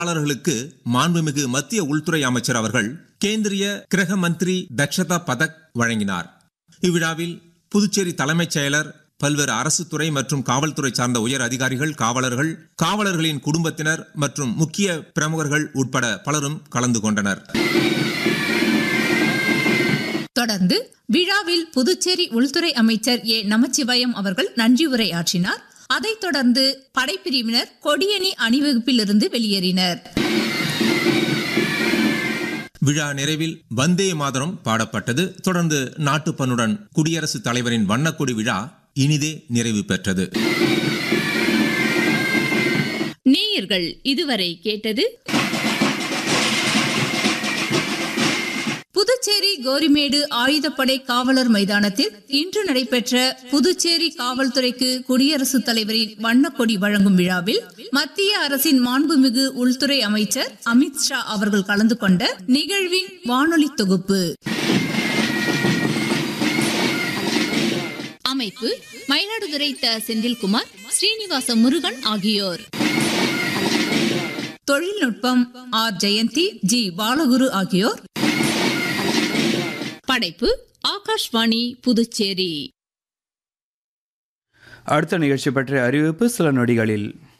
பணியாளர்களுக்கு மாண்புமிகு மத்திய உள்துறை அமைச்சர் அவர்கள் கேந்திரிய கிரக மந்திரி தக்ஷதா பதக் வழங்கினார் இவ்விழாவில் புதுச்சேரி தலைமைச் செயலர் பல்வேறு அரசு துறை மற்றும் காவல்துறை சார்ந்த உயர் அதிகாரிகள் காவலர்கள் காவலர்களின் குடும்பத்தினர் மற்றும் முக்கிய பிரமுகர்கள் உட்பட பலரும் கலந்து கொண்டனர் தொடர்ந்து விழாவில் புதுச்சேரி உள்துறை அமைச்சர் ஏ நமச்சிவாயம் அவர்கள் நன்றி உரை ஆற்றினார் அதைத் தொடர்ந்து படைப்பிரிவினர் கொடியணி அணிவகுப்பிலிருந்து வெளியேறினர் விழா நிறைவில் வந்தே மாதரம் பாடப்பட்டது தொடர்ந்து நாட்டுப்பண்ணுடன் குடியரசுத் தலைவரின் வண்ணக்கொடி விழா இனிதே நிறைவு பெற்றது நேயர்கள் இதுவரை கேட்டது புதுச்சேரி கோரிமேடு ஆயுதப்படை காவலர் மைதானத்தில் இன்று நடைபெற்ற புதுச்சேரி காவல்துறைக்கு குடியரசுத் தலைவரின் வண்ணக்கொடி வழங்கும் விழாவில் மத்திய அரசின் மாண்புமிகு உள்துறை அமைச்சர் அமித் ஷா அவர்கள் கலந்து கொண்ட நிகழ்வின் வானொலி தொகுப்பு அமைப்பு மயிலாடுதுறை த செந்தில்குமார் ஸ்ரீனிவாச முருகன் ஆகியோர் தொழில்நுட்பம் ஆர் ஜெயந்தி ஜி பாலகுரு ஆகியோர் படைப்பு ஆகாஷ்வாணி புதுச்சேரி அடுத்த நிகழ்ச்சி பற்றிய அறிவிப்பு சில நொடிகளில்